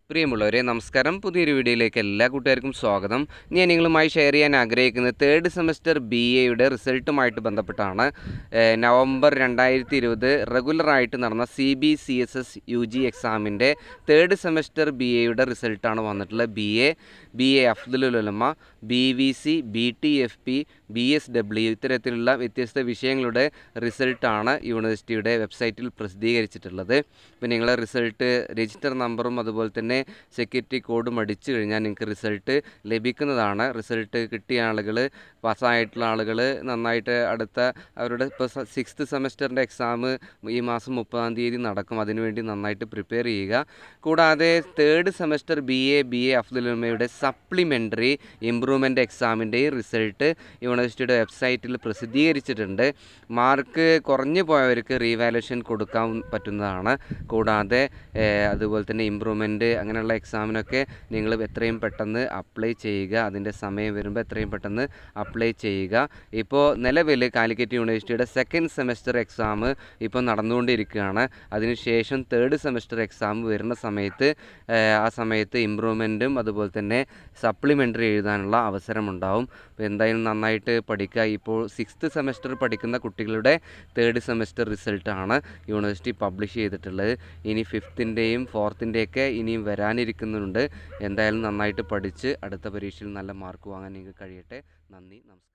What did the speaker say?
പ്രിയമുള്ളവരെ നമസ്കാരം പുതിയൊരു വീഡിയോയിലേക്ക് എല്ലാ കൂട്ടുകാർക്കും സ്വാഗതം ഞാൻ നിങ്ങളുമായി ഷെയർ ചെയ്യാൻ ആഗ്രഹിക്കുന്നത് തേർഡ് സെമസ്റ്റർ ബി എയുടെ റിസൾട്ടുമായിട്ട് ബന്ധപ്പെട്ടാണ് ഏഹ് നവംബർ രണ്ടായിരത്തി ഇരുപത് റെഗുലറായിട്ട് നടന്ന C B C S S U G എക്സാമിൻ്റെ തേർഡ് സെമസ്റ്റർ ബി എയുടെ റിസൾട്ടാണ് വന്നിട്ടുള്ളത് ബി എ ബി എ അഫ്ദുലുലമ B V C B T F P B S W ഇത്തരത്തിലുള്ള വ്യത്യസ്ത വിഷയങ്ങളുടെ റിസൾട്ടാണ് യൂണിവേഴ്സിറ്റിയുടെ വെബ്സൈറ്റിൽ പ്രസിദ്ധീകരിച്ചിട്ടുള്ളത് ഇപ്പോൾ നിങ്ങളെ റിസൾട്ട് രജിസ്റ്റർ നമ്പറും അതുപോലെ തന്നെ സെക്യൂരിറ്റി കോഡും അടിച്ചു കഴിഞ്ഞാൽ നിങ്ങൾക്ക് റിസൾട്ട് ലഭിക്കുന്നതാണ് റിസൾട്ട് കിട്ടിയ ആളുകൾ പാസ്സായിട്ടുള്ള ആളുകൾ നന്നായിട്ട് അടുത്ത അവരുടെ ഇപ്പോൾ സിക്സ്ത് സെമസ്റ്ററിൻ്റെ എക്സാം ഈ മാസം മുപ്പതാം തീയതി നടക്കും അതിനുവേണ്ടി നന്നായിട്ട് പ്രിപ്പയർ ചെയ്യുക കൂടാതെ third semester B A B A അഫ്ദുലുമയുടെ സപ്ലിമെൻ്ററി ഇമ്പ്രൂവ്മെൻ്റ് എക്സാമിൻ്റെയും റിസൾട്ട് യൂണിവേഴ്സിറ്റിയുടെ വെബ്സൈറ്റിൽ പ്രസിദ്ധീകരിച്ചിട്ടുണ്ട് മാർക്ക് കുറഞ്ഞു പോയവർക്ക് റീവാലുവേഷൻ കൊടുക്കാൻ പറ്റുന്നതാണ് കൂടാതെ ഏഹ്, അതുപോലെ തന്നെ ഇമ്പ്രൂവ്മെൻറ്റ് അങ്ങനെയുള്ള എക്സാമിനൊക്കെ നിങ്ങൾ എത്രയും പെട്ടെന്ന് അപ്ലൈ ചെയ്യുക അതിൻ്റെ സമയം വരുമ്പോൾ എത്രയും പെട്ടെന്ന് അപ്ലൈ ചെയ്യുക ഇപ്പോൾ നിലവിൽ കാലിക്കറ്റ് യൂണിവേഴ്സിറ്റിയുടെ സെക്കൻഡ് സെമസ്റ്റർ എക്സാം ഇപ്പോൾ നടന്നുകൊണ്ടിരിക്കുകയാണ് അതിനുശേഷം തേർഡ് സെമസ്റ്റർ എക്സാം വരുന്ന സമയത്ത് ഏഹ്, ആ സമയത്ത് ഇമ്പ്രൂവ്മെൻറ്റും അതുപോലെ തന്നെ സപ്ലിമെൻ്ററി എഴുതാനുള്ള അവസരമുണ്ടാവും അപ്പോൾ എന്തായാലും നന്നായിട്ട് പഠിക്കുക ഇപ്പോൾ സിക്സ്ത് സെമസ്റ്റർ പഠിക്കുന്ന കുട്ടികളുടെ തേർഡ് സെമസ്റ്റർ റിസൾട്ടാണ് യൂണിവേഴ്സിറ്റി പബ്ലിഷ് ചെയ്തിട്ടുള്ളത് ഇനി ഫിഫ്ത്തിൻ്റെയും ഫോർത്തിൻ്റെയൊക്കെ ഇനിയും വരാനിരിക്കുന്നുണ്ട് എന്തായാലും നന്നായിട്ട് പഠിച്ച് അടുത്ത പരീക്ഷയിൽ നല്ല മാർക്ക് വാങ്ങാൻ നിങ്ങൾക്ക് കഴിയട്ടെ നന്ദി നമസ്കാരം